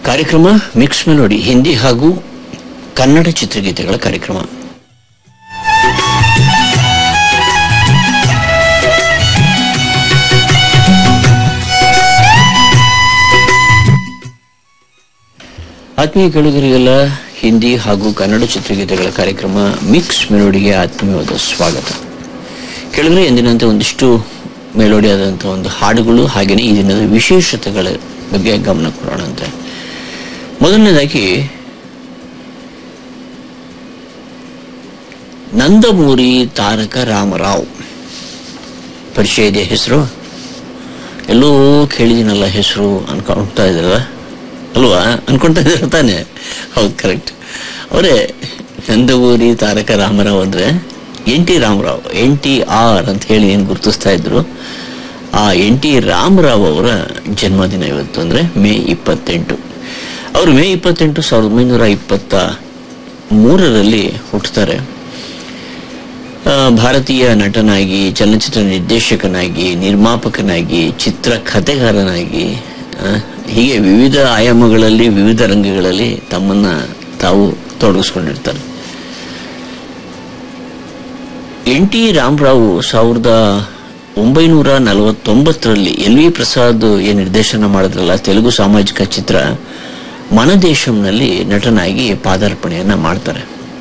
ಕಾರ್ಯಕ್ರಮ mix melody Hindi ಹಾಗೂ ಕನ್ನಡ ಚಿತ್ರಗೀತೆಗಳ ಕಾರ್ಯಕ್ರಮ ಆತ್ಮೀಯ ಕೇಳುಗರಿಗೆಲ್ಲ ಹಿಂದಿ ಹಾಗೂ ಕನ್ನಡ ಚಿತ್ರಗೀತೆಗಳ ಕಾರ್ಯಕ್ರಮ ಮಿಕ್ಸ್ ಮೆಲೋಡಿಗೆ ಆತ್ಮೀಯವಾದ ಸ್ವಾಗತ ಕೇಳಿದ್ರೆ ಎಂದಿನಂತೆ ಒಂದಿಷ್ಟು ಮೆಲೋಡಿ ಆದಂಥ ಒಂದು ಹಾಡುಗಳು ಹಾಗೆಯೇ ಈ ದಿನದ ವಿಶೇಷತೆಗಳ ಬಗ್ಗೆ ಗಮನ ಕೊಡೋಣಂತೆ ಮೊದಲನೇದಾಗಿ ನಂದಮೂರಿ ತಾರಕ ರಾಮರಾವ್ ಪರಿಚಯ ಇದೆ ಹೆಸರು ಎಲ್ಲೋ ಕೇಳಿದಿನಲ್ಲ ಹೆಸರು ಅನ್ಕೊಳ್ತಾ ಇದ್ರಲ್ಲ ಅಲ್ವಾ ಅನ್ಕೊಂತಾ ಇದ್ದಾರೆ ತಾನೆ ಹೌದು ಕರೆಕ್ಟ್ ಅವರೇ ನಂದಮೂರಿ ತಾರಕ ರಾಮರಾವ್ ಅಂದ್ರೆ N T Ramarao N T R ಅಂತ ಹೇಳಿ ಏನು ಗುರುತಿಸ್ತಾ ಇದ್ರು ಆ ಎನ್ ಟಿ ರಾಮರಾವ್ ಅವರ ಜನ್ಮದಿನ ಇವತ್ತು ಅಂದ್ರೆ ಮೇ ಇಪ್ಪತ್ತೆಂಟು ಅವರು ಮೇ ಇಪ್ಪತ್ತೆಂಟು ಸಾವಿರದ ಒಂಬೈನೂರ ಇಪ್ಪತ್ತ ಮೂರರಲ್ಲಿ ಹುಟ್ಟುತ್ತಾರೆ ಆ, ಭಾರತೀಯ ನಟನಾಗಿ ಚಲನಚಿತ್ರ ನಿರ್ದೇಶಕನಾಗಿ ನಿರ್ಮಾಪಕನಾಗಿ ಚಿತ್ರ ಕಥೆಗಾರನಾಗಿ ಆ, ಹೀಗೆ ವಿವಿಧ ಆಯಾಮಗಳಲ್ಲಿ ವಿವಿಧ ರಂಗಗಳಲ್ಲಿ ತಮ್ಮನ್ನ ತಾವು ತೊಡಗಿಸ್ಕೊಂಡಿರ್ತಾರೆ ಎನ್ ಟಿ ರಾಮರಾವ್ ಸಾವಿರದ ಒಂಬೈನೂರ ನಲವತ್ತೊಂಬತ್ತರಲ್ಲಿ ಎಲ್ ವಿ ಪ್ರಸಾದ್ ಏನ್ ನಿರ್ದೇಶನ ಮಾಡಿದ್ರಲ್ಲ ತೆಲುಗು ಸಾಮಾಜಿಕ ಚಿತ್ರ ಮನದೇಶಂನಲ್ಲಿ ನಟನಾಗಿ ಪಾದಾರ್ಪಣೆಯನ್ನ ಮಾಡ್ತಾರೆ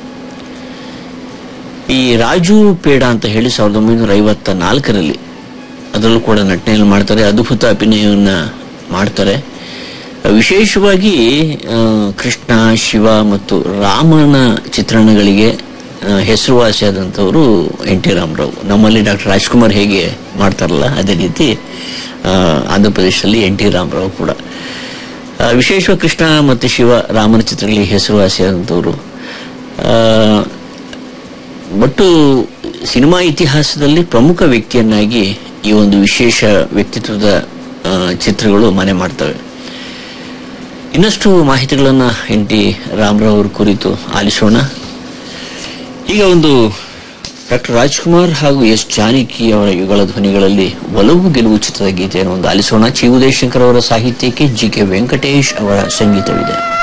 ಈ ರಾಜು ಪೇಡ ಅಂತ ಹೇಳಿ ಸಾವಿರದ ಒಂಬೈನೂರ ಐವತ್ತ ನಾಲ್ಕರಲ್ಲಿ ಅದರಲ್ಲೂ ಕೂಡ ನಟನೆಯಲ್ಲಿ ಮಾಡ್ತಾರೆ ಅದ್ಭುತ ಅಭಿನಯವನ್ನ ಮಾಡ್ತಾರೆ ವಿಶೇಷವಾಗಿ ಆ, ಕೃಷ್ಣ ಶಿವ ಮತ್ತು ರಾಮನ ಚಿತ್ರಣಗಳಿಗೆ ಆ, ಹೆಸರುವಾಸಿಯಾದಂಥವರು ಎನ್ ಟಿ ರಾಮರಾವ್ ನಮ್ಮಲ್ಲಿ ಡಾಕ್ಟರ್ ರಾಜ್ಕುಮಾರ್ ಹೇಗೆ ಮಾಡ್ತಾರಲ್ಲ ಅದೇ ರೀತಿ ಆ, ಆಂಧ್ರ ಪ್ರದೇಶದಲ್ಲಿ ಎನ್ ಟಿ ರಾಮರಾವ್ ಕೂಡ ಆ, ವಿಶೇಷವಾಗಿ ಕೃಷ್ಣ ಮತ್ತು ಶಿವ ರಾಮನ ಚಿತ್ರಗಳಿಗೆ ಹೆಸರುವಾಸಿಯಾದಂಥವರು ಆ, ಒಟ್ಟು ಸಿನಿಮಾ ಇತಿಹಾಸದಲ್ಲಿ ಪ್ರಮುಖ ವ್ಯಕ್ತಿಯನ್ನಾಗಿ ಈ ಒಂದು ವಿಶೇಷ ವ್ಯಕ್ತಿತ್ವದ ಆ, ಚಿತ್ರಗಳು ಮನೆ ಮಾಡ್ತವೆ ಇನ್ನಷ್ಟು ಮಾಹಿತಿಗಳನ್ನ ಎನ್ ಟಿ ರಾಮರಾವ್ ಅವ್ರ ಕುರಿತು ಆಲಿಸೋಣ ಈಗ ಒಂದು ಡಾಕ್ಟರ್ ರಾಜ್ಕುಮಾರ್ ಹಾಗೂ ಎಸ್ ಜಾನಕಿ ಅವರ ಯುಗಳ ಧ್ವನಿಗಳಲ್ಲಿ ಒಲವು ಗೆಲುವು ಚಿತ್ರದ ಗೀತೆಯನ್ನು ಒಂದು ಆಲಿಸೋಣ ಚಿ ಉದಯಶಂಕರ್ ಅವರ ಸಾಹಿತ್ಯಕ್ಕೆ ಜಿ ಕೆ ವೆಂಕಟೇಶ್ ಅವರ ಸಂಗೀತವಿದೆ